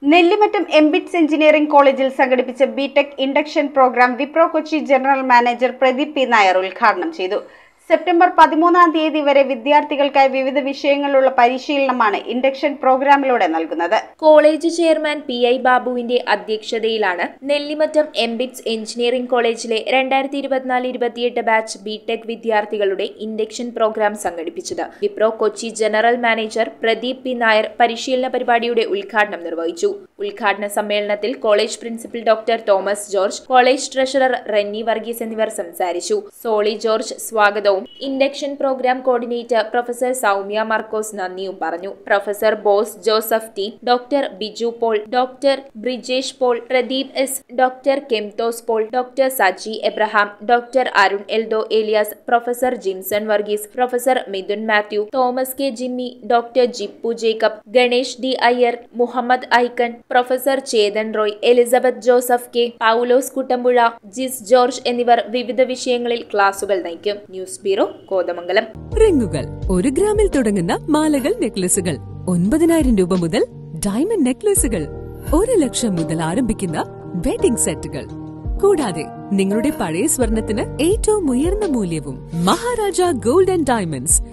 Nellimattam MBITS engineering കോളേജിൽ സംഘടിപ്പിച്ച BTech induction programme Wipro Kochi general manager Pradeep P Nair ഉദ്ഘാടനം ചെയ്തു സെപ്റ്റംബർ പതിമൂന്നാം തീയതി വരെ വിദ്യാർത്ഥികൾക്കായി വിവിധ വിഷയങ്ങളിലുള്ള പരിശീലനമാണ് ഇൻഡക്ഷൻ പ്രോഗ്രാമിലൂടെ നൽകുന്നത് കോളേജ് ചെയർമാൻ പി ഐ ബാബുവിന്റെ അധ്യക്ഷതയിലാണ് നെല്ലിമറ്റം എംബിറ്റ്സ് എഞ്ചിനീയറിംഗ് കോളേജിലെ രണ്ടായിരത്തി ഇരുപത്തിനാല് ഇരുപത്തിയെട്ട് ബാച്ച് ബിടെക് വിദ്യാർത്ഥികളുടെ ഇൻഡക്ഷൻ പ്രോഗ്രാം സംഘടിപ്പിച്ചത് Wipro Kochi general manager Pradeep P Nair പരിശീലന പരിപാടിയുടെ ഉദ്ഘാടനം നിർവഹിച്ചു ഉദ്ഘാടന സമ്മേളനത്തിൽ college principal doctor Thomas George college treasurer Renny Varghese എന്നിവർ സംസാരിച്ചു സോളി ജോർജ് സ്വാഗതവും induction programme coordinator professor Soumya Markose നന്ദിയും പറഞ്ഞു professor Bose Joseph T doctor Biju Paul doctor Brijesh Paul Pradeep S doctor Kemthose Paul doctor Saji Abraham doctor Arun Eldho Elias professor Jimson Varghese professor Mithun Mathew Thomas K Jimmy doctor Jippu Jacob Ganesh D Iyer Muhammad Aikon professor Chetan Roy Elizabeth Joseph K Paulose Kuttampuzha Jis George എന്നിവർ വിവിധ വിഷയങ്ങളിൽ ക്ലാസുകൾ നയിക്കും news bureau Kothamangalam റിങ്ങുകൾ ഒരു ഗ്രാമിൽ തുടങ്ങുന്ന മാലകൾ നെക്ലസുകൾ ഒൻപതിനായിരം രൂപ മുതൽ ഡയമണ്ട് നെക്ലസുകൾ ഒരു ലക്ഷം മുതൽ ആരംഭിക്കുന്ന വെഡിംഗ് സെറ്റുകൾ കൂടാതെ നിങ്ങളുടെ പഴയ സ്വർണത്തിന് ഏറ്റവും ഉയർന്ന മൂല്യവും മഹാരാജ ഗോൾഡ് ആൻഡ് ഡയമണ്ട്സ്